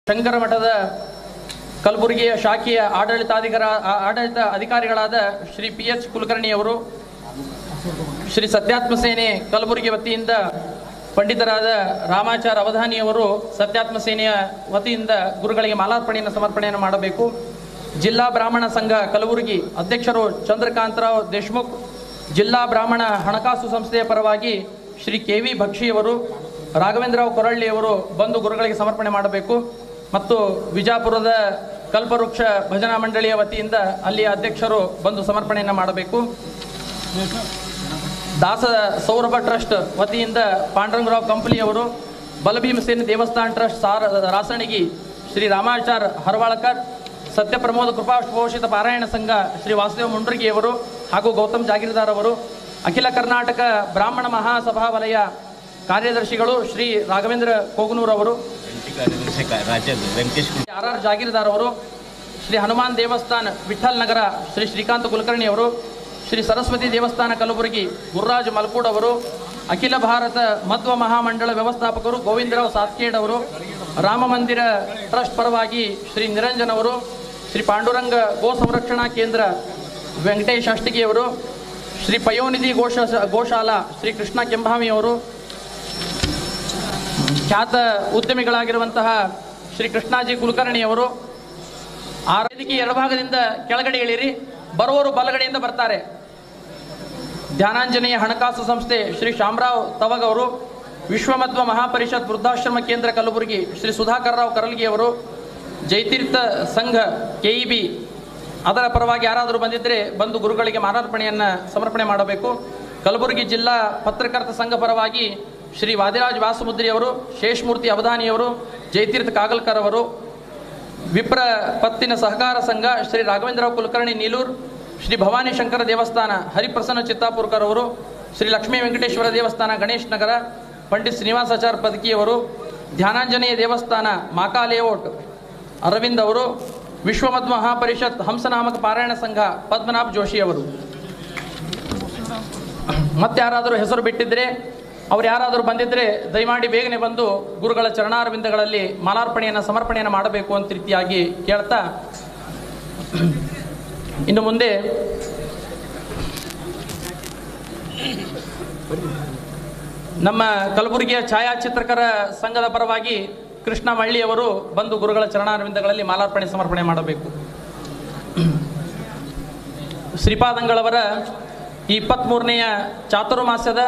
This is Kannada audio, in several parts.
ಶಂಕರ ಮಠದ ಕಲಬುರಗಿಯ ಶಾಖೆಯ ಆಡಳಿತಾಧಿಕಾರ ಆ- ಆಡಳಿತ ಅಧಿಕಾರಿಗಳಾದ ಶ್ರೀ ಪಿ ಎಚ್ ಕುಲಕರ್ಣಿಯವರು ಶ್ರೀ ಸತ್ಯಾತ್ಮ ಸೇನೆ ಕಲಬುರಗಿ ವತಿಯಿಂದ ಪಂಡಿತರಾದ ರಾಮಾಚಾರ್ ಅವಧಾನಿಯವರು ಸತ್ಯಾತ್ಮ ಸೇನೆಯ ವತಿಯಿಂದ ಗುರುಗಳಿಗೆ ಮಾಲಾರ್ಪಣೆಯನ್ನು ಸಮರ್ಪಣೆಯನ್ನು ಮಾಡಬೇಕು ಜಿಲ್ಲಾ ಬ್ರಾಹ್ಮಣ ಸಂಘ ಕಲಬುರಗಿ ಅಧ್ಯಕ್ಷರು ಚಂದ್ರಕಾಂತರಾವ್ ದೇಶ್ಮುಖ್ ಜಿಲ್ಲಾ ಬ್ರಾಹ್ಮಣ ಹಣಕಾಸು ಸಂಸ್ಥೆಯ ಪರವಾಗಿ ಶ್ರೀ ಕೆ ವಿ ಭಕ್ಷಿಯವರು ರಾಘವೇಂದ್ರರಾವ್ ಕೊರಳ್ಳಿಯವರು ಬಂದು ಗುರುಗಳಿಗೆ ಸಮರ್ಪಣೆ ಮಾಡಬೇಕು ಮತ್ತು ವಿಜಾಪುರದ ಕಲ್ಪವೃಕ್ಷ ಭಜನಾ ಮಂಡಳಿಯ ವತಿಯಿಂದ ಅಲ್ಲಿಯ ಅಧ್ಯಕ್ಷರು ಬಂದು ಸಮರ್ಪಣೆಯನ್ನು ಮಾಡಬೇಕು ದಾಸ ಸೌರಭ ಟ್ರಸ್ಟ್ ವತಿಯಿಂದ ಪಾಂಡುರಂಗರಾವ್ ಕಂಪನಿಯವರು ಬಲಭೀಮಸೇನ ದೇವಸ್ಥಾನ ಟ್ರಸ್ಟ್ ಸಾರ ರಾಸಣಿಗಿ ಶ್ರೀ ರಾಮಾಚಾರ್ ಹರವಾಳಕರ್ ಸತ್ಯಪ್ರಮೋದ ಕೃಪಾಪೋಷಿತ ಪಾರಾಯಣ ಸಂಘ ಶ್ರೀ ವಾಸುದೇವ ಮುಂಡ್ರಿಗಿಯವರು ಹಾಗೂ ಗೌತಮ್ ಜಾಗೀರ್ದಾರ್ ಅವರು ಅಖಿಲ ಕರ್ನಾಟಕ ಬ್ರಾಹ್ಮಣ ಮಹಾಸಭಾ ವಲಯ ಕಾರ್ಯದರ್ಶಿಗಳು ಶ್ರೀ ರಾಘವೇಂದ್ರ ಕೋಗನೂರ್ ಅವರು ಜಂಟಿ ಕಾರ್ಯದರ್ಶಿ ಕಾ- ರಾಜ್ಯದ ವೆಂಕಟೇಶ್ ಕುಮಾರ್ ಆರ್ ಆರ್ ಜಾಗೀರ್ದಾರ್ ಅವರು ಶ್ರೀ ಹನುಮಾನ್ ದೇವಸ್ಥಾನ ವಿಠಲ್ ನಗರ ಶ್ರೀ ಶ್ರೀಕಾಂತ್ ಕುಲಕರ್ಣಿ ಅವರು ಶ್ರೀ ಸರಸ್ವತಿ ದೇವಸ್ಥಾನ ಕಲಬುರಗಿ ಗುರುರಾಜ್ ಮಲ್ಕೂಡ್ ಅವರು ಅಖಿಲ ಭಾರತ ಮಧ್ವ ಮಹಾಮಂಡಳ ವ್ಯವಸ್ಥಾಪಕರು ಗೋವಿಂದರಾವ್ ಸಾತ್ಕೇಡ್ ಅವರು ರಾಮ ಮಂದಿರ ಟ್ರಸ್ಟ್ ಪರವಾಗಿ ಶ್ರೀ ನಿರಂಜನ್ ಅವರು ಶ್ರೀ ಪಾಂಡುರಂಗ ಗೋ ಸಂರಕ್ಷಣಾ ಕೇಂದ್ರ ವೆಂಕಟೇಶ್ ಅಷ್ಟಗಿಯವರು ಶ್ರೀ ಪಯೋನಿಧಿ ಗೋಶ ಗೋಶಾಲಾ ಶ್ರೀ ಕೃಷ್ಣ ಕೆಂಭಾಮಿ ಅವರು ಖ್ಯಾತ ಉದ್ಯಮಿಗಳಾಗಿರುವಂತಹ ಶ್ರೀ ಕೃಷ್ಣಾಜಿ ಕುಲಕರ್ಣಿಯವರು ಆ ವೇದಿಕೆ ಎಡಭಾಗದಿಂದ ಕೆಳಗಡೆ ಇಳಿರಿ ಬರುವವರು ಬಲಗಡೆಯಿಂದ ಬರ್ತಾರೆ ಧ್ಯಾನಾಂಜನೇಯ ಹಣಕಾಸು ಸಂಸ್ಥೆ ಶ್ರೀ ಶಾಮರಾವ್ ತವಗ್ ಅವರು ವಿಶ್ವಮಧ್ವ ಮಹಾಪರಿಷತ್ ವೃದ್ಧಾಶ್ರಮ ಕೇಂದ್ರ ಕಲಬುರಗಿ ಶ್ರೀ ಸುಧಾಕರ್ ರಾವ್ ಕರಲ್ಗಿ ಅವರು ಜೈತೀರ್ಥ ಸಂಘ ಕೆಇಬಿ ಅದರ ಪರವಾಗಿ ಯಾರಾದರೂ ಬಂದಿದ್ದರೆ ಬಂದು ಗುರುಗಳಿಗೆ ಮಾಲಾರ್ಪಣೆಯನ್ನು ಸಮರ್ಪಣೆ ಮಾಡಬೇಕು ಕಲಬುರಗಿ ಜಿಲ್ಲಾ ಪತ್ರಕರ್ತ ಸಂಘ ಪರವಾಗಿ ಶ್ರೀ ವಾದಿರಾಜ್ ವಾಸುಮುದ್ರಿ ಅವರು ಶೇಷಮೂರ್ತಿ ಅವಧಾನಿಯವರು ಜಯತೀರ್ಥ ಕಾಗಲ್ಕರ್ ಅವರು ವಿಪ್ರ ಪತ್ತಿನ ಸಹಕಾರ ಸಂಘ ಶ್ರೀ ರಾಘವೇಂದ್ರರಾವ್ ಕುಲಕರ್ಣಿ ನೀಲೂರ್ ಶ್ರೀ ಭವಾನಿ ಶಂಕರ ದೇವಸ್ಥಾನ ಹರಿಪ್ರಸನ್ನ ಚಿತ್ತಾಪುರ್ಕರ್ ಅವರು ಶ್ರೀ ಲಕ್ಷ್ಮೀ ವೆಂಕಟೇಶ್ವರ ದೇವಸ್ಥಾನ ಗಣೇಶ್ ನಗರ ಪಂಡಿತ್ ಶ್ರೀನಿವಾಸಾಚಾರ್ ಪದಕಿಯವರು ಧ್ಯಾನಾಂಜನೇಯ ದೇವಸ್ಥಾನ ಮಾಕಾ ಲೇಔಟ್ ಅರವಿಂದ್ ಅವರು ವಿಶ್ವಮಧ್ವ ಮಹಾಪರಿಷತ್ ಹಂಸನಾಮಕ ಪಾರಾಯಣ ಸಂಘ ಪದ್ಮನಾಭ್ ಜೋಶಿ ಅವರು ಮತ್ತೆ ಯಾರಾದರೂ ಹೆಸರು ಬಿಟ್ಟಿದ್ರೆ ಅವ್ರು ಯಾರಾದರೂ ಬಂದಿದ್ರೆ ದಯಮಾಡಿ ಬೇಗನೆ ಬಂದು ಗುರುಗಳ ಚರಣಾರವಿಂದಗಳಲ್ಲಿ ಮಾಲಾರ್ಪಣೆಯನ್ನು ಸಮರ್ಪಣೆಯನ್ನು ಮಾಡಬೇಕು ಅಂತ ರೀತಿಯಾಗಿ ಕೇಳ್ತಾ ಇನ್ನು ಮುಂದೆ ನಮ್ಮ ಕಲಬುರಗಿಯ ಛಾಯಾಚಿತ್ರಕರ ಸಂಘದ ಪರವಾಗಿ ಕೃಷ್ಣ ಮಳ್ಳಿಯವರು ಬಂದು ಗುರುಗಳ ಚರಣಾರವಿಂದಗಳಲ್ಲಿ ಮಾಲಾರ್ಪಣೆ ಸಮರ್ಪಣೆ ಮಾಡಬೇಕು ಶ್ರೀಪಾದಂಗಳವರ ಈ ಇಪ್ಪತ್ತ್ಮೂರನೆಯ ಚಾತುರ್ಮಾಸ್ಯದ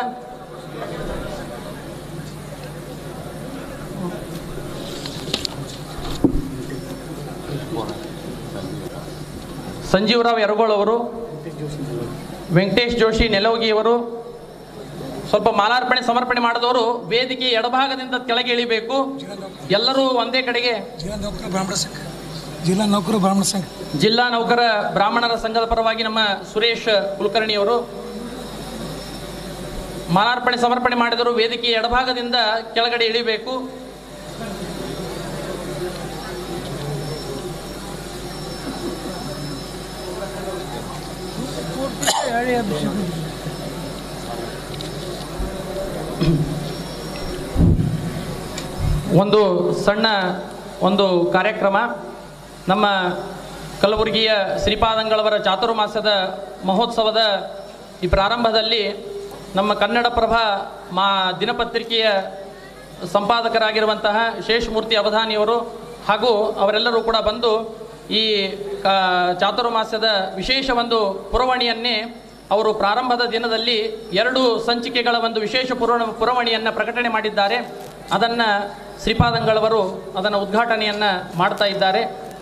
ಸಂಜೀವರಾವ್ ಯರಗೋಳ್ ಅವರು ವೆಂಕಟೇಶ್ ಜೋಶಿ ನೆಲೋಗಿಯವರು ಸ್ವಲ್ಪ ಮಾಲಾರ್ಪಣೆ ಸಮರ್ಪಣೆ ಮಾಡಿದವರು ವೇದಿಕೆ ಎಡಭಾಗದಿಂದ ಕೆಳಗೆ ಇಳಿಬೇಕು ಎಲ್ಲರೂ ಒಂದೇ ಕಡೆಗೆ ಜಿಲ್ಲಾ ನೌಕರ ಬ್ರಾಹ್ಮಣ ಸಂಘ ಜಿಲ್ಲಾ ನೌಕರ ಬ್ರಾಹ್ಮಣ ಸಂಘ ಜಿಲ್ಲಾ ನೌಕರ ಬ್ರಾಹ್ಮಣರ ಸಂಘದ ಪರವಾಗಿ ನಮ್ಮ ಸುರೇಶ್ ಕುಲಕರ್ಣಿಯವರು ಮಾಲಾರ್ಪಣೆ ಸಮರ್ಪಣೆ ಮಾಡಿದರು ವೇದಿಕೆ ಎಡಭಾಗದಿಂದ ಕೆಳಗಡೆ ಇಳಿಬೇಕು ಒಂದು ಸಣ್ಣ ಒಂದು ಕಾರ್ಯಕ್ರಮ ನಮ್ಮ ಕಲಬುರಗಿಯ ಶ್ರೀಪಾದಂಗಳವರ ಚಾತುರ್ಮಾಸದ ಮಹೋತ್ಸವದ ಈ ಪ್ರಾರಂಭದಲ್ಲಿ ನಮ್ಮ ಕನ್ನಡಪ್ರಭ ಮಾ ದಿನಪತ್ರಿಕೆಯ ಸಂಪಾದಕರಾಗಿರುವಂತಹ ಶೇಷಮೂರ್ತಿ ಅವಧಾನಿಯವರು ಹಾಗೂ ಅವರೆಲ್ಲರೂ ಕೂಡ ಬಂದು ಈ ಆ, ಚಾತುರ್ಮಾಸ್ಯದ ವಿಶೇಷ ಒಂದು ಪುರವಣಿಯನ್ನೇ ಅವರು ಪ್ರಾರಂಭದ ದಿನದಲ್ಲಿ ಎರಡು ಸಂಚಿಕೆಗಳ ಒಂದು ವಿಶೇಷ ಪುರ ಪುರವಣಿಯನ್ನು ಪ್ರಕಟಣೆ ಮಾಡಿದ್ದಾರೆ ಅದನ್ನು ಶ್ರೀಪಾದಂಗಳವರು ಅದನ್ನು ಉದ್ಘಾಟನೆಯನ್ನು ಮಾಡ್ತಾ ಇದ್ದಾರೆ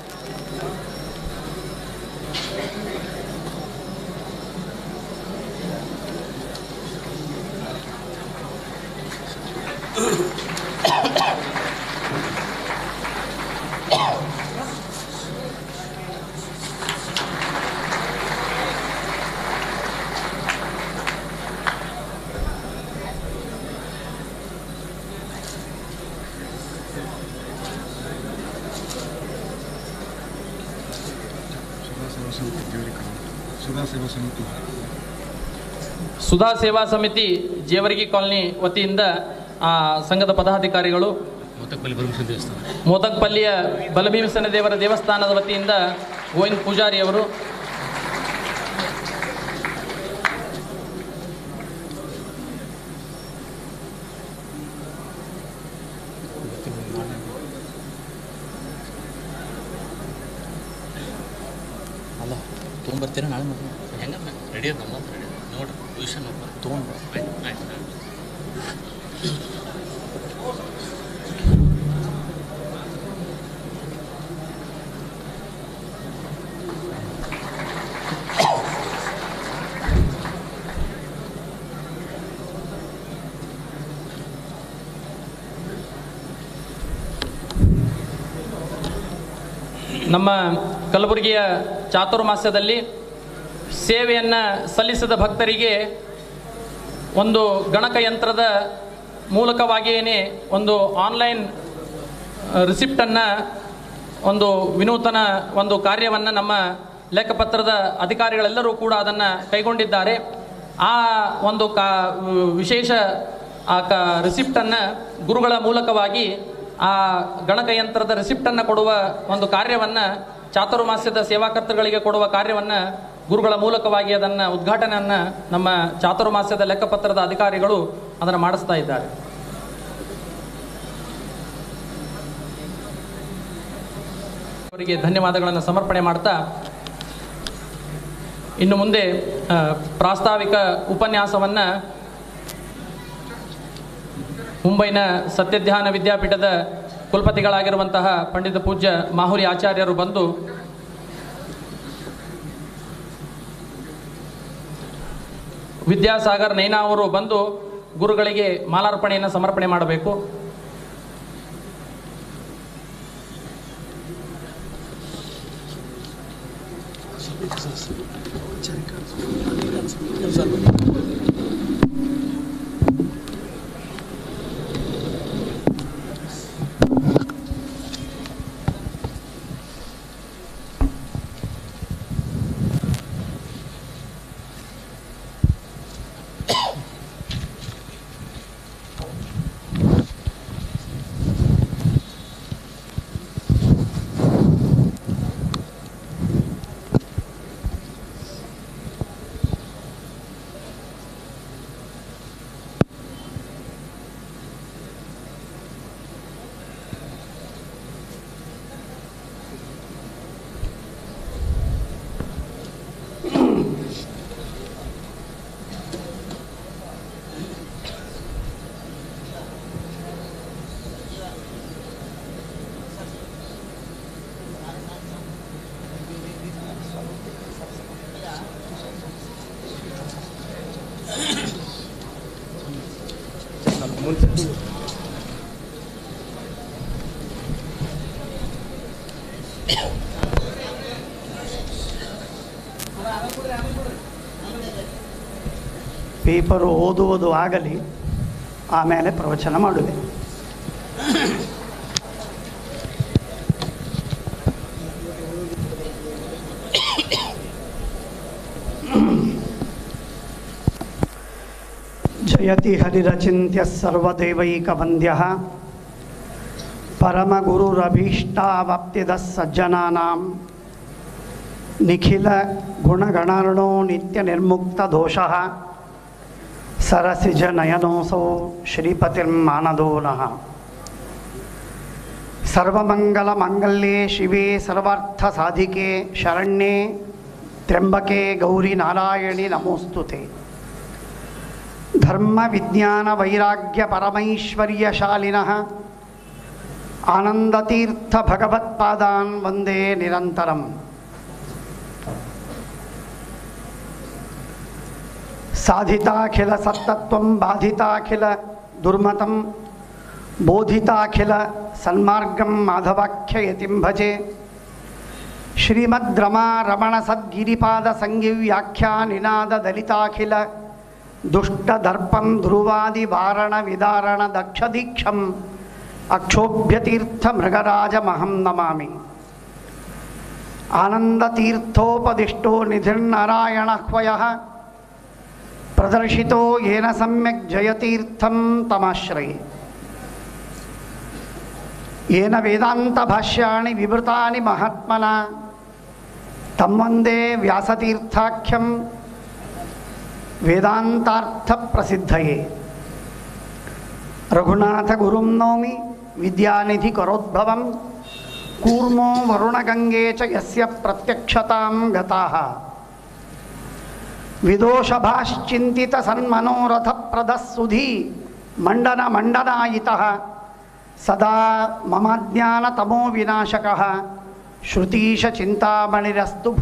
ಸುಧಾ ಸೇವಾ ಸಮಿತಿ ಸುಧಾ ಸೇವಾ ಸಮಿತಿ ಜೇವರ್ಗಿ ಕಾಲನಿ ವತಿಯಿಂದ ಆ ಸಂಘದ ಪದಾಧಿಕಾರಿಗಳು ಮುತ್ತಕ್ಕಲ್ಲಿ ಪರಮೇಶ್ವರ ದೇವಸ್ಥಾನ ಮೋದಕ್ಪಲ್ಲಿಯ ಬಲಭೀಮಸೇನ ದೇವರ ದೇವಸ್ಥಾನದ ವತಿಯಿಂದ ಗೋವಿಂದ್ ಪೂಜಾರಿ ಅವರು ಅಲ್ಲ ತೊಗೊಂಬರ್ತೀರ ನಾಳೆ ಮತ್ತೆ ಹೆಂಗ ರೆಡಿ ಅದ ನಮ್ಮ ರೆಡಿ ನೋಡ್ರಿ ಟ್ಯೂಷನ್ ತೊಗೊಂಡು ಆಯ್ತು ಆಯ್ತು ನಮ್ಮ ಕಲಬುರಗಿಯ ಚಾತುರ್ಮಾಸ್ಯದಲ್ಲಿ ಸೇವೆಯನ್ನು ಸಲ್ಲಿಸಿದ ಭಕ್ತರಿಗೆ ಒಂದು ಗಣಕಯಂತ್ರದ ಮೂಲಕವಾಗಿಯೇ ಒಂದು ಆನ್ಲೈನ್ ರಿಸಿಪ್ಟನ್ನು ಒಂದು ವಿನೂತನ ಒಂದು ಕಾರ್ಯವನ್ನು ನಮ್ಮ ಲೆಕ್ಕಪತ್ರದ ಅಧಿಕಾರಿಗಳೆಲ್ಲರೂ ಕೂಡ ಅದನ್ನು ಕೈಗೊಂಡಿದ್ದಾರೆ ಆ ಒಂದು ಕಾ ವಿಶೇಷ ಆ ಕ ರಿಸಿಪ್ಟನ್ನು ಗುರುಗಳ ಮೂಲಕವಾಗಿ ಆ ಗಣಕಯಂತ್ರದ ರಿಸಿಪ್ಟನ್ನು ಕೊಡುವ ಒಂದು ಕಾರ್ಯವನ್ನು ಚಾತುರ್ಮಾಸ್ಯದ ಸೇವಾಕರ್ತರುಗಳಿಗೆ ಕೊಡುವ ಕಾರ್ಯವನ್ನು ಗುರುಗಳ ಮೂಲಕವಾಗಿ ಅದನ್ನು ಉದ್ಘಾಟನೆಯನ್ನು ನಮ್ಮ ಚಾತುರ್ಮಾಸ್ಯದ ಲೆಕ್ಕಪತ್ರದ ಅಧಿಕಾರಿಗಳು ಅದನ್ನು ಮಾಡಿಸ್ತಾ ಇದ್ದಾರೆ ಅವರಿಗೆ ಧನ್ಯವಾದಗಳನ್ನು ಸಮರ್ಪಣೆ ಮಾಡ್ತಾ ಇನ್ನು ಮುಂದೆ ಆ, ಪ್ರಾಸ್ತಾವಿಕ ಉಪನ್ಯಾಸವನ್ನು ಮುಂಬೈನ ಸತ್ಯಧ್ಯಾನ ವಿದ್ಯಾಪೀಠದ ಕುಲಪತಿಗಳಾಗಿರುವಂತಹ ಪಂಡಿತ ಪೂಜ್ಯ ಮಾಹುರಿ ಆಚಾರ್ಯರು ಬಂದು ವಿದ್ಯಾಸಾಗರ್ ನೈನಾ ಅವರು ಬಂದು ಗುರುಗಳಿಗೆ ಮಾಲಾರ್ಪಣೆಯನ್ನು ಸಮರ್ಪಣೆ ಮಾಡಬೇಕು ಪೇಪರು ಓದುವುದು ಆಗಲಿ ಆಮೇಲೆ ಪ್ರವಚನ ಮಾಡುವೆ ಜಯತಿ ಹರಿರಚಿಂತ್ಯ ಸರ್ವದೇವೈಕವಂದ್ಯ ಪರಮಗುರುರಭೀಷ್ಟಾವಾಪ್ತಿದ ಸಜ್ಜನಾನಾಂ ನಿಖಿಲ ಗುಣಗಣಾರ್ಣೋ ನಿತ್ಯ ನಿರ್ಮುಕ್ತ ದೋಷಃ ಸರಸಿಜ ನಯನೋಸೌ ಶ್ರೀಪತಿರ್ಮಾನದೋ ನಃ ಸರ್ವಮಂಗಲಮಾಂಗಲ್ಯೆ ಶಿವೆ ಸರ್ವಾರ್ಥ ಸಾಧಿಕೆ ಶರಣ್ಯೆ ತ್ರ್ಯಂಬಕೆ ಗೌರಿ ನಾರಾಯಣಿ ನಮೋಸ್ತುತೆ ಧರ್ಮ ವಿಜ್ಞಾನ ವೈರಾಗ್ಯ ಪರಮೈಶ್ವರ್ಯಶಾಲಿನಃ ಆನಂದತೀರ್ಥ ಭಗವತ್ಪಾದಾನ್ ವಂದೇ ನಿರಂತರಂ ಸಾಧಿತಾಖಿಲ ಸತ್ತತ್ವಂ ಬಾಧಿತಾಖಿಲ ದುರ್ಮತಂ ಬೋಧಿತಾಖಿಲ ಸನ್ಮಾರ್ಗಂ ಮಾಧವಾಖ್ಯಯತಿಂ ಭಜೆ ಶ್ರೀಮದ್ರಮಾ ರಮಣ ಸದ್ಗಿರಿಪಾದ ಸಂಗಿವ್ಯಾಖ್ಯಾ ನಿನಾದ ದಲಿತಾಖಿಲ ದುಷ್ಟದರ್ಪಂ ಧ್ರುವಾದಿ ವಾರಣ ವಿದಾರಣ ದಕ್ಷದೀಕ್ಷಂ ಅಕ್ಷೋಭ್ಯತೀರ್ಥ ಮೃಗರಾಜಮಹಂ ನಮಾಮಿ ಆನಂದತೀರ್ಥೋಪದಿಷ್ಟೋ ನಿಧಿರ್ನಾರಾಯಣಹ್ವಯಃ ಪ್ರದರ್ಶಿತೋ ಯೇನ ಸಮ್ಯಕ್ ಜಯತೀರ್ಥಂ ತಮಾಶ್ರಯೇ ಏನ ವೇದಾಂತ ಭಾಷ್ಯಾಣಿ ವಿವೃತಾನಿ ಮಹಾತ್ಮನ ತಮ್ಮೊಂದೇ ವ್ಯಾಸತೀರ್ಥಾಖ್ಯಂ ವೇದಾಂತಾರ್ಥ ಪ್ರಸಿದ್ಧಯೇ ರಘುನಾಥ ಗುರುಂ ನೌಮಿ ವಿದ್ಯಾನಿಧಿ ಕರೋದ್ಭವಂ ಕೂರ್ಮೋ ವರುಣಗಂಗೆ ಚ ಯಸ್ಯ ಪ್ರತ್ಯಕ್ಷತಾಂ ಗತಾಃ ವಿದೋಷಭಾಶ್ಚಿಂತಿತ ಸನ್ಮನೋರಥ ಪ್ರದಸ್ಸುಧಿ ಮಂಡನ ಮಂಡನಾಯಿತಃ ಸದಾ ಮಮ ಜ್ಞಾನತಮೋ ವಿನಾಶಕಃ ಶ್ರುತೀಶ ಚಿಂತಾಮಣಿರಸ್ತು